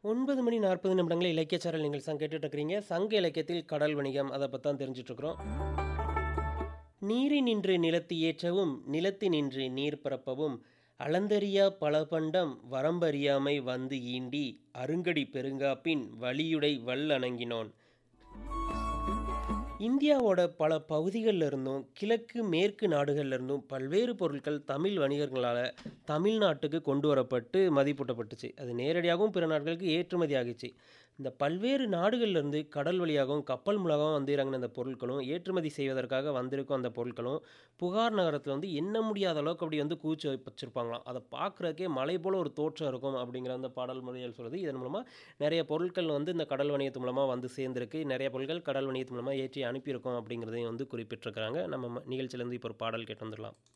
9 மணி 40 நிமிடங்கள் இலக்கிய சாரல் நீங்கள் சங் கேட்டுட்டு இருக்கிறீங்க. சங்க இலக்கியத்தில் கடல் வணிகம் அத பத்தி தான் தெரிஞ்சுட்டு இருக்கிறோம். நீரினின்று நிலத்து ஏற்றவும் நிலத்தினின்று நீர் பரப்பவும் அளந்தறியா பலபண்டம் வரம்பறியாமை வந்து ஈண்டி அருங்கடி பெருங்காப்பின் வலியுடை வல்லணங்கினோன். இந்தியாவோட பல பகுதிகள்ல இருந்தும், கிழக்கு, மேற்கு நாடுகள்ல இருந்தும் பல்வேறு பொருட்கள் தமிழ் வணிகர்களால தமிழ்நாட்டுக்கு கொண்டு வரப்பட்டு மதிப்பூட்டப்பட்டுச்சு. அது நேரடியாகவும் பிற நாடுகளுக்கு ஏற்றுமதி ஆகிச்சு. இந்த பல்வேறு நாடுகள்ல இருந்து கடல் வழியாகவும், கப்பல் மூலமாகவும் வந்து இறங்குன இந்த பொருட்களும், ஏற்றுமதி செய்வதற்காக வந்திருக்கும் அந்த பொருட்களும், புகார் நகரத்துல வந்து எண்ண முடியாத அளவுக்கு அப்படி வந்து குவிச்சு வச்சிருப்பாங்களாம். அத பார்க்கறதுக்கே மலை போல ஒரு தோற்றம் இருக்கும் அப்படிங்கிற அந்த பாடல் வரிகள் சொல்லுது. இதன் மூலமா நெறைய பொருட்கள் வந்து இந்த கடல் வணிகத்து மூலமா வந்து சேர்ந்திருக்கு. நெறைய பொருட்கள் கடல் வணிகத்து மூலமா ஏற்றி அனுப்பியிருக்கோம் அப்படிங்கிறதையும் வந்து குறிப்பிட்டிருக்கிறாங்க. நம்ம ம நிகழ்ச்சியிலேருந்து இப்போ ஒரு பாடல் கேட்டு வந்துடலாம்.